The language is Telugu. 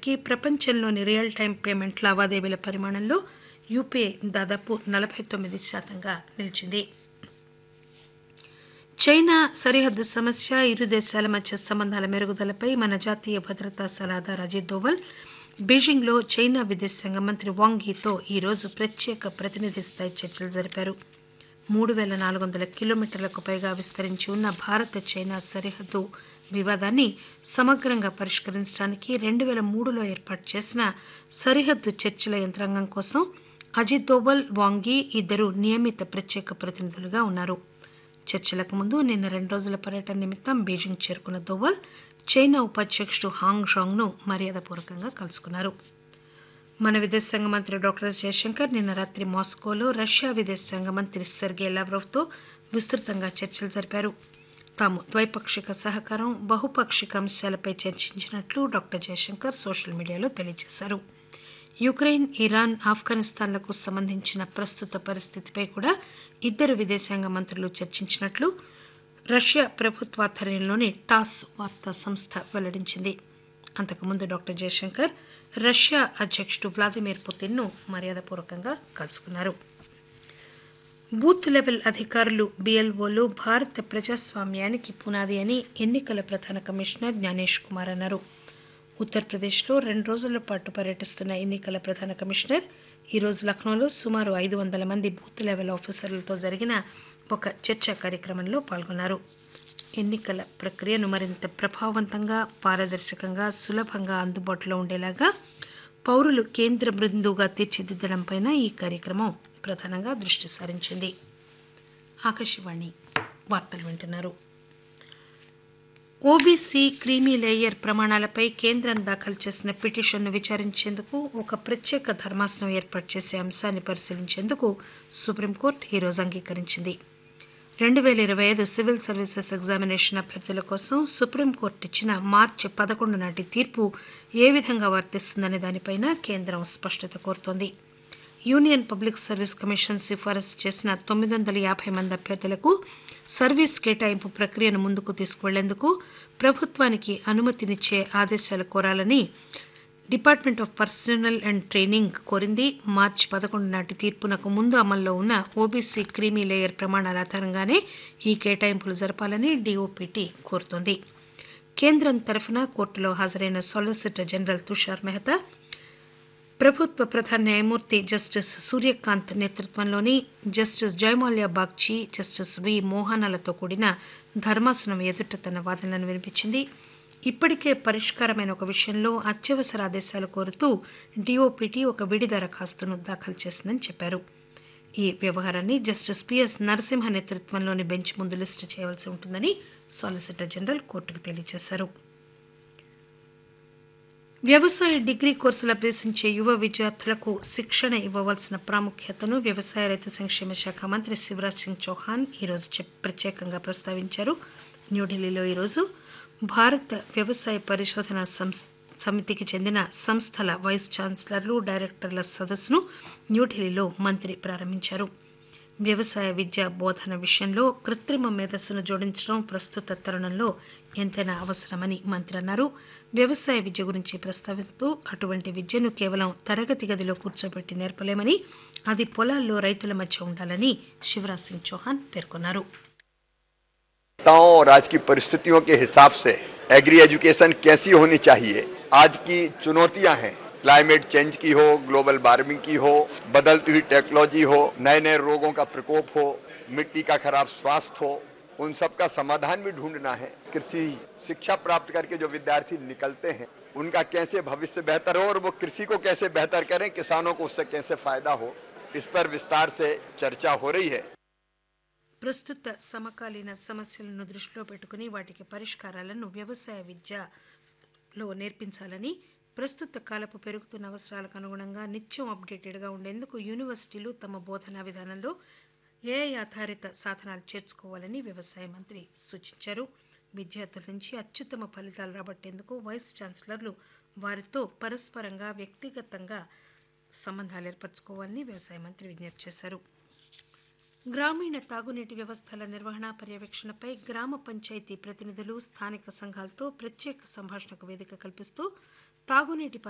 నాటికి ప్రపంచంలోని రియల్ టైం పేమెంట్ లావాదేవీల పరిమాణంలో యూపీఐ దాదాపు నలభై తొమ్మిది శాతంగా నిలిచింది చైనా సరిహద్దు సమస్య ఇరు దేశాల మధ్య సంబంధాల మెరుగుదలపై మన జాతీయ భద్రతా సలహాదారు అజిత్ దోవల్ బీజింగ్లో చైనా విదేశాంగ మంత్రి వాంగ్ యీతో ఈరోజు ప్రత్యేక ప్రతినిధి స్థాయి చర్చలు జరిపారు మూడు వేల నాలుగు వందల కిలోమీటర్లకు పైగా విస్తరించి ఉన్న భారత్ చైనా సరిహద్దు వివాదాన్ని సమగ్రంగా పరిష్కరించడానికి రెండు వేల మూడులో ఏర్పాటు చేసిన సరిహద్దు చర్చల యంత్రాంగం కోసం అజిత్ దోవల్ వాంగీ ఇద్దరు నియమిత ప్రత్యేక ప్రతినిధులుగా ఉన్నారు చర్చలకు ముందు నిన్న రెండు రోజుల పర్యటన నిమిత్తం బీజింగ్ చేరుకున్న దోవల్ చైనా ఉపాధ్యక్షుడు హాంగ్ షాంగ్ను మర్యాదపూర్వకంగా కలుసుకున్నారు మన విదేశాంగ మంత్రి డాక్టర్ ఎస్ జయశంకర్ నిన్న రాత్రి మాస్కోలో రష్యా విదేశాంగ మంత్రి సెర్గే లావ్రోవ్తో విస్తృతంగా చర్చలు జరిపారు తాము ద్వైపాక్షిక సహకారం బహుపాక్షిక అంశాలపై చర్చించినట్లు డాక్టర్ జయశంకర్ సోషల్ మీడియాలో తెలియజేశారు యుక్రెయిన్ ఇరాన్ ఆఫ్ఘనిస్తాన్లకు సంబంధించిన ప్రస్తుత పరిస్థితిపై కూడా ఇద్దరు విదేశాంగ మంత్రులు చర్చించినట్లు రష్యా ప్రభుత్వాధ్వర్యంలోని టాస్ వార్తా సంస్థ వెల్లడించింది అంతకుముందు డాక్టర్ జయశంకర్ రష్యా అధ్యక్షుడు వ్లాదిమిర్ పుతిన్ను మర్యాదపూర్వకంగా కలుసుకున్నారు బూత్ లెవెల్ అధికారులు బిఎల్ఓలు భారత ప్రజాస్వామ్యానికి పునాది అని ఎన్నికల ప్రధాన కమిషనర్ జ్ఞానేష్ కుమార్ అన్నారు ఉత్తరప్రదేశ్లో రెండు రోజుల పాటు పర్యటిస్తున్న ఎన్నికల ప్రధాన కమిషనర్ ఈరోజు లక్నోలో సుమారు ఐదు వందల మంది బూత్ లెవెల్ ఆఫీసర్లతో జరిగిన ఒక చర్చా కార్యక్రమంలో పాల్గొన్నారు ఎన్నికల ప్రక్రియను మరింత ప్రభావవంతంగా పారదర్శకంగా సులభంగా అందుబాటులో ఉండేలాగా పౌరులు కేంద్ర బృందుగా తీర్చిదిద్దడంపై ఈ కార్యక్రమం ప్రధానంగా దృష్టి సారించింది ఆకాశవాణి వార్తలు వింటున్నారు ఓబీసీ క్రీమీ లేయర్ ప్రమాణాలపై కేంద్రం దాఖలు చేసిన పిటిషన్ను విచారించేందుకు ఒక ప్రత్యేక ధర్మాసనం ఏర్పాటు చేసే అంశాన్ని పరిశీలించేందుకు సుప్రీంకోర్టు ఈరోజు అంగీకరించింది రెండు వేల ఇరవై ఐదు సివిల్ సర్వీసెస్ ఎగ్జామినేషన్ అభ్యర్థుల కోసం సుప్రీంకోర్టు ఇచ్చిన మార్చి పదకొండు నాటి తీర్పు ఏ విధంగా వర్తిస్తుందనే దానిపైన కేంద్రం స్పష్టత కోరుతోంది యూనియన్ పబ్లిక్ సర్వీస్ కమిషన్ సిఫారసు చేసిన తొమ్మిది వందల యాభై మంది అభ్యర్థులకు సర్వీస్ కేటాయింపు ప్రక్రియను ముందుకు తీసుకువెళ్లేందుకు ప్రభుత్వానికి అనుమతినిచ్చే ఆదేశాలు కోరాలని department of personnel and training కోరింది మార్చి పదకొండు నాటి తీర్పునకు ముందు అమల్లో ఉన్న ఓబీసీ క్రీమీ లేయర్ ప్రమాణాల ఆధారంగానే ఈ కేటాయింపులు జరపాలని డీఓపీటీ కోరుతోంది కేంద్రం తరఫున కోర్టులో హాజరైన సాలిసిటర్ జనరల్ తుషార్ మెహతా ప్రభుత్వ ప్రధాన న్యాయమూర్తి జస్టిస్ సూర్యకాంత్ నేతృత్వంలోని justice Joymalya Bagchi justice V మోహనాలతో కూడిన ధర్మాసనం ఎదుట తన వాదనలను వినిపించింది ఇప్పటికే పరిష్కారమైన ఒక విషయంలో అత్యవసర ఆదేశాలు కోరుతూ డీఓపీటీ ఒక విడి దరఖాస్తును దాఖలు చేసిందని చెప్పారు ఈ వ్యవహారాన్ని జస్టిస్ పిఎస్ నరసింహ నేతృత్వంలోని బెంచ్ ముందు లిస్టు చేయవలసి ఉంటుందని సాలిసిటర్ జనరల్ కోర్టుకు తెలియజేశారు వ్యవసాయ డిగ్రీ కోర్సులు అభ్యసించే యువ విద్యార్థులకు శిక్షణ ఇవ్వవలసిన ప్రాముఖ్యతను వ్యవసాయ రైతు సంక్షేమ శాఖ మంత్రి శివరాజ్ సింగ్ చౌహాన్ ఈరోజు ప్రత్యేకంగా ప్రస్తావించారు న్యూఢిల్లీలో ఈరోజు భారత వ్యవసాయ పరిశోధన సంస్థ సమితికి చెందిన సంస్థల వైస్ ఛాన్సలర్లు డైరెక్టర్ల సదస్సును న్యూఢిల్లీలో మంత్రి ప్రారంభించారు వ్యవసాయ విద్య బోధన విషయంలో కృత్రిమ మేధస్సును జోడించడం ప్రస్తుత తరుణంలో ఎంతైనా అవసరమని మంత్రి అన్నారు వ్యవసాయ విద్య గురించి ప్రస్తావిస్తూ అటువంటి విద్యను కేవలం తరగతి గదిలో కూర్చోబెట్టి నేర్పలేమని అది పొలాల్లో రైతుల మధ్య ఉండాలని శివరాజ్ సింగ్ చౌహాన్ పేర్కొన్నారు और आज की परिस्थितियों के हिसाब से एग्री एजुकेशन कैसी होनी चाहिए आज की चुनौतियां हैं क्लाइमेट चेंज की हो ग्लोबल वार्मिंग की हो बदलती हुई टेक्नोलॉजी हो नए नए रोगों का प्रकोप हो मिट्टी का खराब स्वास्थ्य हो उन सब का समाधान भी ढूंढना है कृषि शिक्षा प्राप्त करके जो विद्यार्थी निकलते हैं उनका कैसे भविष्य बेहतर हो और वो कृषि को कैसे बेहतर करें किसानों को उससे कैसे फायदा हो इस पर विस्तार से चर्चा हो रही है ప్రస్తుత సమకాలీన సమస్యలను దృష్టిలో పెట్టుకుని వాటికి పరిష్కారాలను వ్యవసాయ విద్యలో నేర్పించాలని ప్రస్తుత కాలపు పెరుగుతున్న అవసరాలకు అనుగుణంగా నిత్యం అప్డేటెడ్గా ఉండేందుకు యూనివర్సిటీలు తమ బోధనా విధానంలో ఏఐ ఆధారిత సాధనాలు చేర్చుకోవాలని వ్యవసాయ మంత్రి సూచించారు విద్యార్థుల నుంచి అత్యుత్తమ ఫలితాలు రాబట్టేందుకు వైస్ ఛాన్సలర్లు వారితో పరస్పరంగా వ్యక్తిగతంగా సంబంధాలు ఏర్పరచుకోవాలని వ్యవసాయ మంత్రి విజ్ఞప్తి చేశారు గ్రామీణ తాగునీటి వ్యవస్థల నిర్వహణ పర్యవేక్షణపై గ్రామ పంచాయతీ ప్రతినిధులు స్థానిక సంఘాలతో ప్రత్యేక సంభాషణకు వేదిక కల్పిస్తూ తాగునీటి